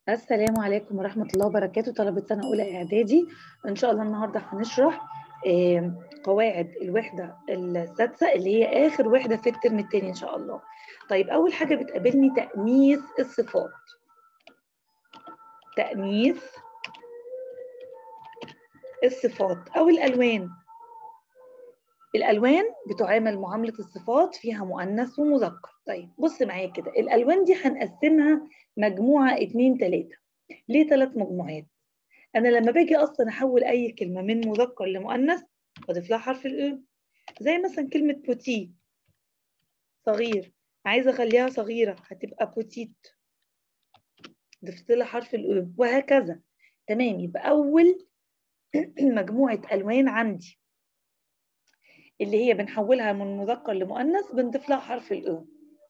السلام عليكم ورحمة الله وبركاته طلبة سنة أولى إعدادي إن شاء الله النهاردة هنشرح آه، قواعد الوحدة السادسة اللي هي آخر وحدة في الترم التاني إن شاء الله طيب أول حاجة بتقابلني تأنيث الصفات تأنيث الصفات أو الألوان الألوان بتعامل معاملة الصفات فيها مؤنث ومذكر طيب بص معايا كده الألوان دي هنقسمها مجموعة اتنين تلاتة ليه تلات مجموعات أنا لما باجي أصلا أحول أي كلمة من مذكر لمؤنث بضيف لها حرف الأ زي مثلا كلمة بوتي صغير عايزة أخليها صغيرة هتبقى بوتيت ضفت لها حرف الأ وهكذا تمام يبقى أول مجموعة ألوان عندي اللي هي بنحولها من مذكر لمؤنث بنضيف لها حرف الأ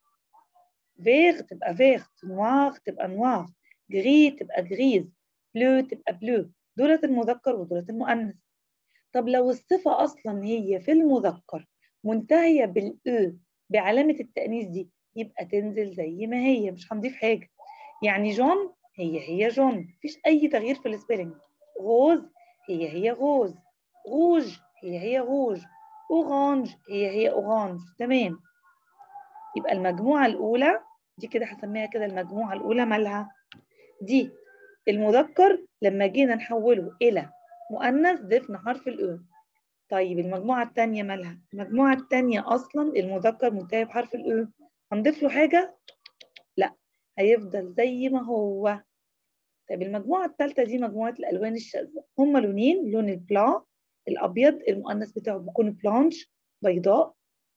فيغ تبقى فيغ نواغ تبقى نواغ جري تبقى جريز بلو تبقى بلو دولة المذكر ودولة المؤنث طب لو الصفة أصلا هي في المذكر منتهية بالأ بعلامة التأنيث دي يبقى تنزل زي ما هي مش هنضيف حاجة يعني جون هي هي جون مفيش أي تغيير في السبيلنج غوز هي هي غوز روج هي هي روج أورانج هي هي أورانج تمام يبقى المجموعة الأولى دي كده هسميها كده المجموعة الأولى مالها دي المذكر لما جينا نحوله إلى مؤنث ضفنا حرف الأ طيب المجموعة الثانية مالها المجموعة الثانية أصلا المذكر منتهي بحرف الأ هنضيف له حاجة لا هيفضل زي ما هو طيب المجموعة الثالثة دي مجموعة الألوان الشاذة هما لونين لون البلا الأبيض المؤنث بتاعه بيكون بلانش بيضاء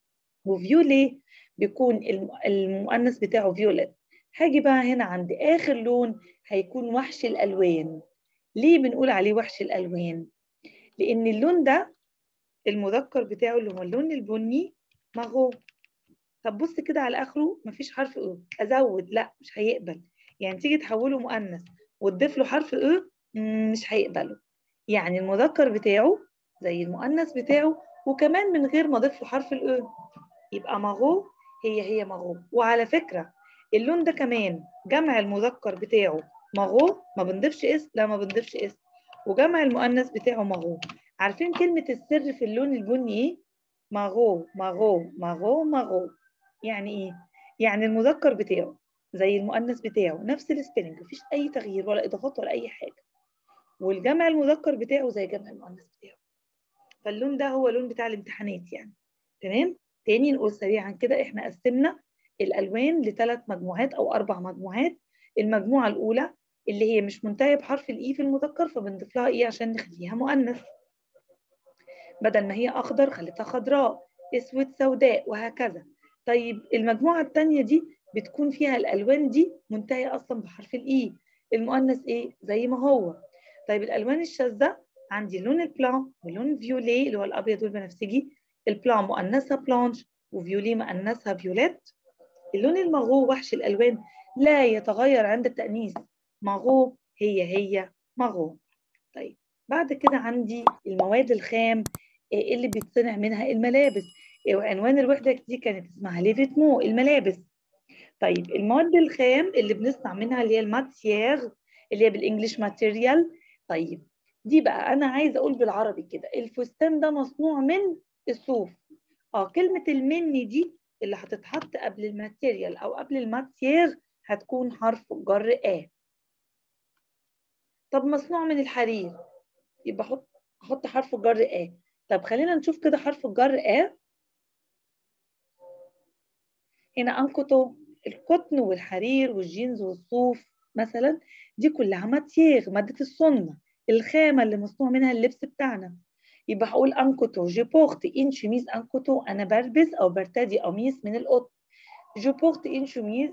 وفيولي بيكون المؤنث بتاعه فيوليت هاجي بقى هنا عند آخر لون هيكون وحش الألوان ليه بنقول عليه وحش الألوان؟ لأن اللون ده المذكر بتاعه اللي هو اللون البني مغو طب بص كده على آخره مفيش حرف أ أزود لا مش هيقبل يعني تيجي تحوله مؤنث وتضيف له حرف أ مش هيقبله يعني المذكر بتاعه زي المؤنث بتاعه وكمان من غير ما اضيف له حرف الأ يبقى مغو هي هي مغو وعلى فكرة اللون ده كمان جمع المذكر بتاعه مغو ما بنضيفش اسم لا ما بنضيفش اسم وجمع المؤنث بتاعه مغو عارفين كلمة السر في اللون البني ايه؟ مغو مغو مغو مغو يعني ايه؟ يعني المذكر بتاعه زي المؤنث بتاعه نفس السبيلنج مفيش أي تغيير ولا إضافات ولا أي حاجة والجمع المذكر بتاعه زي جمع المؤنث بتاعه فاللون ده هو اللون بتاع الامتحانات يعني تمام؟ تاني نقول سريعا كده احنا قسمنا الالوان لثلاث مجموعات او اربع مجموعات المجموعه الاولى اللي هي مش منتهيه بحرف الاي في المذكر فبنضيف لها ايه عشان نخليها مؤنث بدل ما هي اخضر خليتها خضراء اسود سوداء وهكذا طيب المجموعه الثانيه دي بتكون فيها الالوان دي منتهيه اصلا بحرف الاي المؤنث ايه زي ما هو طيب الالوان الشاذه عندي اللون البلان واللون فيولي اللي هو الابيض والبنفسجي البلان مؤنثها بلانش وفيولي مؤنثها فيوليت اللون المغو وحش الالوان لا يتغير عند التانيث مغو هي هي مغو طيب بعد كده عندي المواد الخام اللي بيتصنع منها الملابس وعنوان الوحده دي كانت اسمها ليفيتمو الملابس طيب المواد الخام اللي بنصنع منها اللي هي الماتيير اللي هي بالانجلش ماتيريال طيب دي بقى انا عايزه اقول بالعربي كده الفستان ده مصنوع من الصوف اه كلمة المني دي اللي هتتحط قبل الماتيريال أو قبل الماتيير هتكون حرف جر آ طب مصنوع من الحرير يبقى حط احط حرف جر آ طب خلينا نشوف كده حرف الجر آ هنا أنكتو القطن والحرير والجينز والصوف مثلا دي كلها ماتيير مادة الصنع الخامة اللي مصنوع منها اللبس بتاعنا يبقى هقول انكوتو جو بورت ان شميز انكوتو انا بلبس او برتدي قميص من القطن جو بورت ان شميز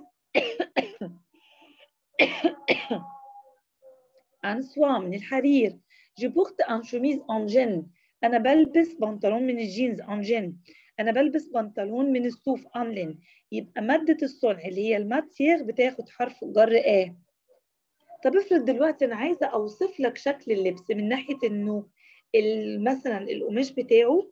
ان سوا من الحرير جو بورت ان شميز ان جن انا بلبس بنطلون من الجينز ان جن انا بلبس بنطلون من الصوف ان لين يبقى مادة الصنع اللي هي الماتير بتاخد حرف جر ا طب افرض دلوقتي انا عايزه اوصف لك شكل اللبس من ناحيه انه مثلا القماش بتاعه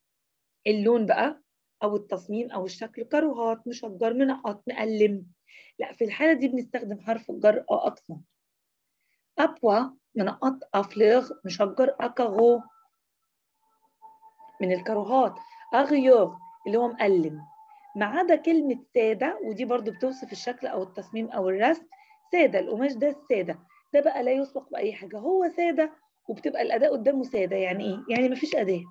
اللون بقى او التصميم او الشكل كروهات مشجر منقط مقلم لا في الحالة دي بنستخدم حرف الجر أ أكثر أبوا من أط أفليغ مشجر أكاغو من الكروهات أغيوغ اللي هو مقلم ما عدا كلمة سادة ودي برضو بتوصف الشكل أو التصميم أو الرسم سادة القماش ده السادة ده بقى لا يسبق بأي حاجة هو سادة وبتبقى الأداء قدامه سادة يعني إيه؟ يعني مفيش أداة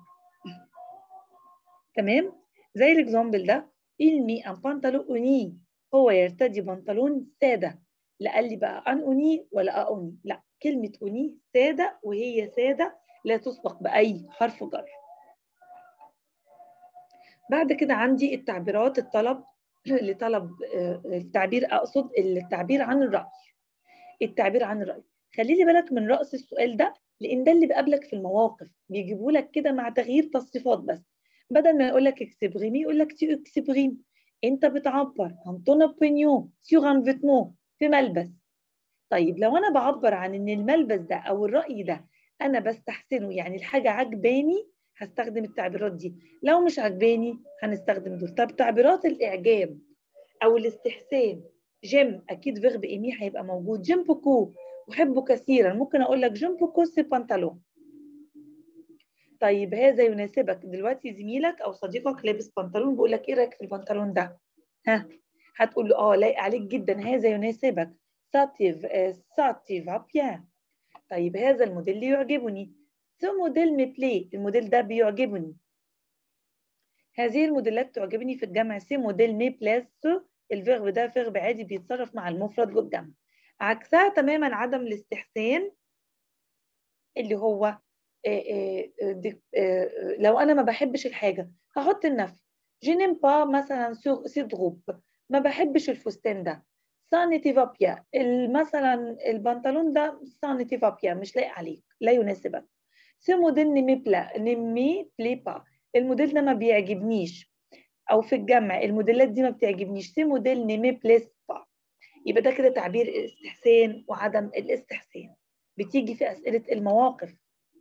تمام؟ زي الإكزامبل ده إلمي أن بنطلون أوني هو يرتدي بنطلون سادة لا قال لي بقى أن أوني ولا أوني لا كلمة أوني سادة وهي سادة لا تسبق بأي حرف جر بعد كده عندي التعبيرات الطلب لطلب التعبير اقصد التعبير عن الراي التعبير عن الراي خلي لي بالك من راس السؤال ده لان ده اللي بيقابلك في المواقف بيجيبوا لك كده مع تغيير تصريفات بس بدل ما يقول لك اكسبريمي يقول لك تي اكسبريم انت بتعبر عن تون اوبينيون سيغ ان فيتمون في ملبس طيب لو انا بعبر عن ان الملبس ده او الراي ده انا بستحسنه يعني الحاجه عجباني هستخدم التعبيرات دي لو مش عجباني هنستخدم دول طب تعبيرات الاعجاب او الاستحسان جيم اكيد فيرب ايمي هيبقى موجود جيم بوكو احبه كثيرا ممكن اقول لك جيم بوكو سي بانتالون طيب هذا يناسبك دلوقتي زميلك او صديقك لابس بنطلون بيقول لك ايه رايك في البنطلون ده ها هتقول له اه لايق عليك جدا هذا يناسبك ساتيف ساتيف بيان طيب هذا الموديل اللي يعجبني سو موديل مي بلاي الموديل ده بيعجبني هذه الموديلات تعجبني في الجمع سي موديل مي بلاس الفيرب ده فيرب عادي بيتصرف مع المفرد والجمع عكسها تماما عدم الاستحسان اللي هو آآ آآ لو انا ما بحبش الحاجه هحط النفي جينيم با مثلا سي دروب ما بحبش الفستان ده سانيتي فابيا مثلا البنطلون ده سانيتي فابيا مش لايق عليك لا يناسبك سي موديل نيمي بلا نيمي بلي با الموديل ده ما بيعجبنيش او في الجمع الموديلات دي ما بتعجبنيش سي موديل نيمي بليس با يبقى ده كده تعبير الاستحسان وعدم الاستحسان بتيجي في اسئله المواقف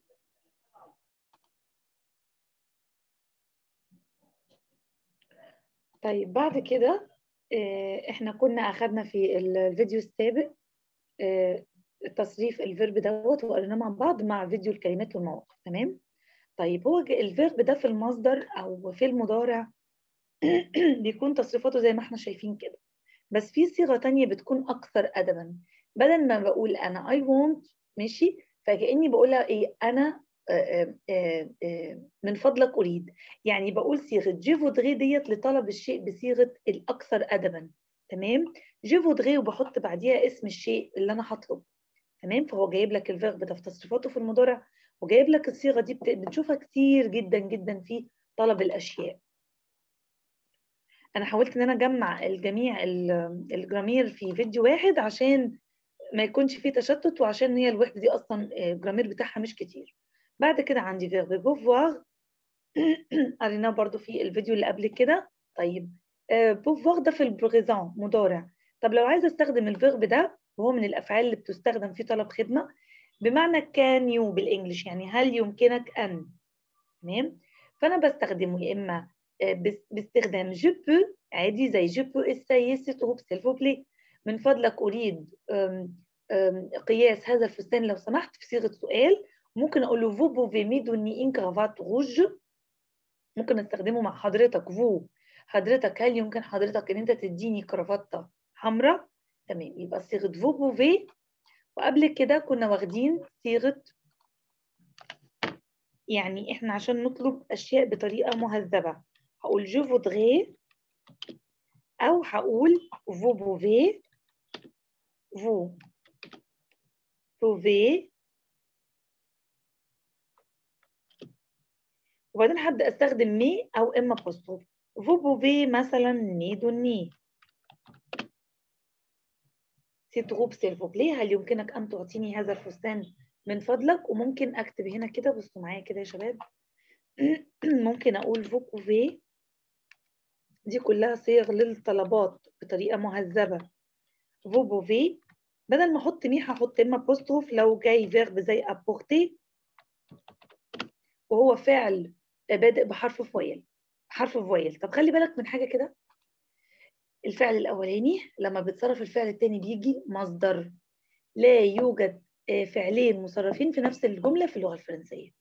طيب بعد كده احنا كنا اخذنا في الفيديو السابق تصريف الفيرب دوت وقريناه مع بعض مع فيديو الكلمات والمواقف تمام طيب هو الفيرب ده في المصدر او في المضارع بيكون تصريفاته زي ما احنا شايفين كده بس في صيغه تانية بتكون اكثر ادبا بدل ما بقول انا I want ماشي فكاني بقولها ايه انا آآ آآ من فضلك اريد يعني بقول صيغه جي فودغي ديت لطلب الشيء بصيغه الاكثر ادبا تمام جي فودغي وبحط بعديها اسم الشيء اللي انا هطلبه تمام فهو جايب لك الفيرب ده في تصريفاته في المضارع وجايب لك الصيغه دي بتشوفها كتير جدا جدا في طلب الاشياء انا حاولت ان انا اجمع الجميع الجرامير في فيديو واحد عشان ما يكونش فيه تشتت وعشان هي الوحده دي اصلا الجرامير بتاعها مش كتير بعد كده عندي فيرب بوفوار قريناه برضو في الفيديو اللي قبل كده طيب بوفوار ده في البريزون مضارع طب لو عايزه استخدم الفيرب ده وهو من الافعال اللي بتستخدم في طلب خدمه بمعنى كان يو بالانجلش يعني هل يمكنك ان تمام فانا بستخدمه يا اما باستخدام جو بو عادي زي جو بو اسايي سي تروب سيل بلي من فضلك اريد أم أم قياس هذا الفستان لو سمحت في صيغه سؤال ممكن اقول له فو بوفي مي دوني ان كرافات روج ممكن استخدمه مع حضرتك فو حضرتك هل يمكن حضرتك ان انت تديني كرافته حمراء تمام يبقى صيغه فو بوفي وقبل كده كنا واخدين صيغه يعني احنا عشان نطلب اشياء بطريقه مهذبه هقول جو فودغي او هقول فو بوفي فو بوفي وبعدين هبدا استخدم مي او اما بوستوف فو بوفي مثلا مي دوني سي تروب سيلفوبلي هل يمكنك ان تعطيني هذا الفستان من فضلك وممكن اكتب هنا كده بصوا معايا كده يا شباب ممكن اقول فو بوفي دي كلها صيغ للطلبات بطريقه مهذبه فو بوفي بدل ما احط مي هحط اما بوستروف لو جاي فيرب زي ابورتي وهو فعل بادئ بحرف فويل حرف فويل طب خلي بالك من حاجه كده الفعل الأولاني لما بيتصرف الفعل الثاني بيجي مصدر لا يوجد فعلين مصرفين في نفس الجملة في اللغة الفرنسية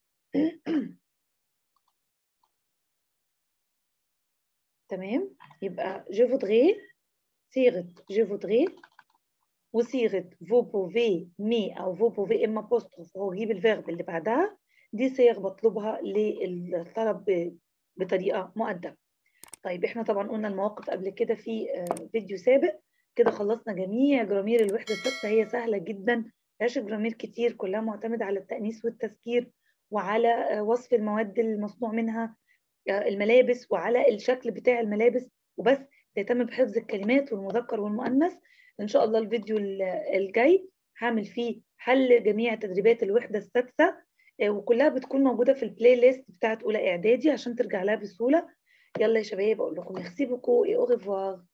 تمام يبقى je voudrais صيغة je voudrais وصيغة vous pouvez مي أو vous pouvez إما apostrophe هو جيب الفيرب اللي بعدها دي صيغ بطلبها للطلب بطريقة مؤدبة طيب احنا طبعا قلنا المواقف قبل كده في فيديو سابق كده خلصنا جميع جرامير الوحدة الثابتة هي سهلة جدا مفيهاش جرامير كتير كلها معتمدة على التأنيث والتذكير وعلى وصف المواد المصنوع منها الملابس وعلى الشكل بتاع الملابس وبس تهتم بحفظ الكلمات والمذكر والمؤنث ان شاء الله الفيديو الجاي هعمل فيه حل جميع تدريبات الوحده السادسه وكلها بتكون موجوده في البلاي ليست بتاعت اولى اعدادي عشان ترجع لها بسهوله يلا يا شباب اقول لكم ميرسي بوكو اي او ريفوار